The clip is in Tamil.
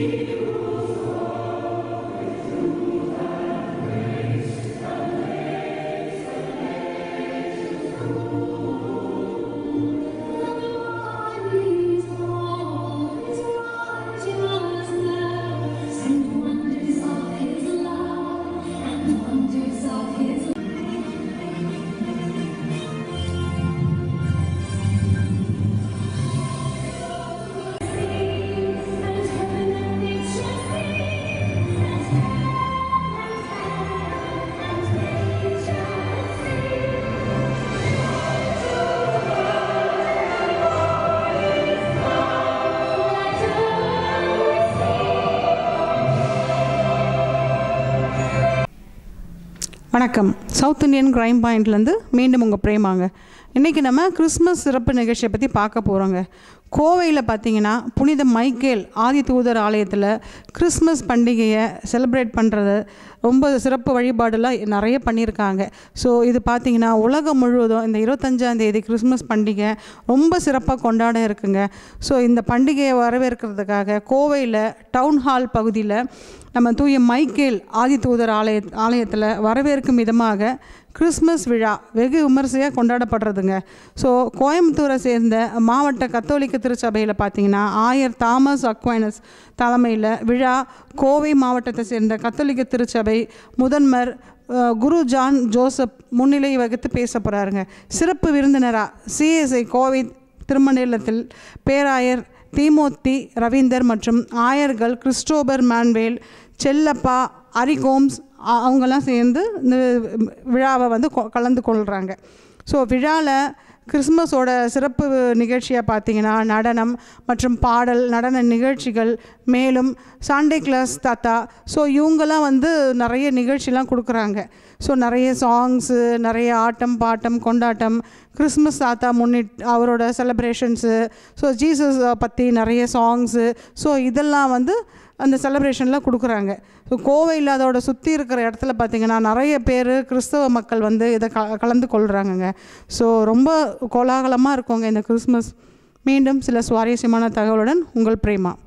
And wonders of his love, and wonders of his and heaven and nature sings, and heaven and nature sings. வணக்கம் சவுத் இந்தியன் கிரைம் பாயிண்ட்லேருந்து மீண்டும் உங்கள் பிரேமாங்க இன்றைக்கி நம்ம கிறிஸ்மஸ் சிறப்பு நிகழ்ச்சியை பற்றி பார்க்க போகிறோங்க கோவையில் பார்த்தீங்கன்னா புனித மைக்கேல் ஆதி தூதர் ஆலயத்தில் கிறிஸ்மஸ் பண்டிகையை செலிப்ரேட் பண்ணுறது ரொம்ப சிறப்பு வழிபாடுலாம் நிறைய பண்ணியிருக்காங்க ஸோ இது பார்த்தீங்கன்னா உலகம் முழுவதும் இந்த இருபத்தஞ்சாம் தேதி கிறிஸ்மஸ் பண்டிகை ரொம்ப சிறப்பாக கொண்டாட இருக்குங்க ஸோ இந்த பண்டிகையை வரவேற்கிறதுக்காக கோவையில் டவுன் ஹால் பகுதியில் நம்ம தூய மைக்கேல் ஆதி தூதர் ஆலய ஆலயத்தில் வரவேற்கும் விதமாக கிறிஸ்மஸ் விழா வெகு விமரிசையாக கொண்டாடப்படுறதுங்க ஸோ கோயம்புத்தூரை சேர்ந்த மாவட்ட கத்தோலிக்க திருச்சபையில் பார்த்தீங்கன்னா ஆயர் தாமஸ் அக்வைனஸ் தலைமையில் விழா கோவை மாவட்டத்தை சேர்ந்த கத்தோலிக்க திருச்சபை முதன்மர் அஹ், குரு ஜான் ஜோசப் முன்னிலை வகுத்து பேச போகிறாருங்க சிறப்பு விருந்தினராக சிஎஸ்ஐ கோவை திருமண்டலத்தில் பேராயர் தீமோத்தி ரவீந்தர் மற்றும் ஆயர்கள் கிறிஸ்டோபர் மான்வேல் செல்லப்பா அரிகோம்ஸ் அ- அவங்கெல்லாம் சேர்ந்து இந்த விழாவை வந்து கொ- கலந்து கொள்கிறாங்க ஸோ விழாவில் கிறிஸ்மஸோட சிறப்பு நிகழ்ச்சியாக பார்த்தீங்கன்னா நடனம் மற்றும் பாடல் நடன நிகழ்ச்சிகள் மேலும் சாண்டே கிளாஸ் தாத்தா ஸோ இவங்கெல்லாம் வந்து நிறைய நிகழ்ச்சிலாம் கொடுக்குறாங்க ஸோ நிறைய சாங்ஸு நிறைய ஆட்டம் பாட்டம் கொண்டாட்டம் கிறிஸ்மஸ் தாத்தா முன்னிட் அவரோட செலப்ரேஷன்ஸு ஸோ ஜீசஸ் பற்றி நிறைய சாங்ஸு ஸோ இதெல்லாம் வந்து அந்த செலப்ரேஷனில் கொடுக்குறாங்க ஸோ கோவையில் அதோட சுற்றி இருக்கிற இடத்துல பார்த்திங்கன்னா நிறைய பேர் கிறிஸ்தவ மக்கள் வந்து இதை க கலந்து கொள்கிறாங்கங்க ஸோ ரொம்ப கோலாகலமாக இருக்குங்க இந்த கிறிஸ்மஸ் மீண்டும் சில சுவாரஸ்யமான தகவலுடன் உங்கள் பிரேமா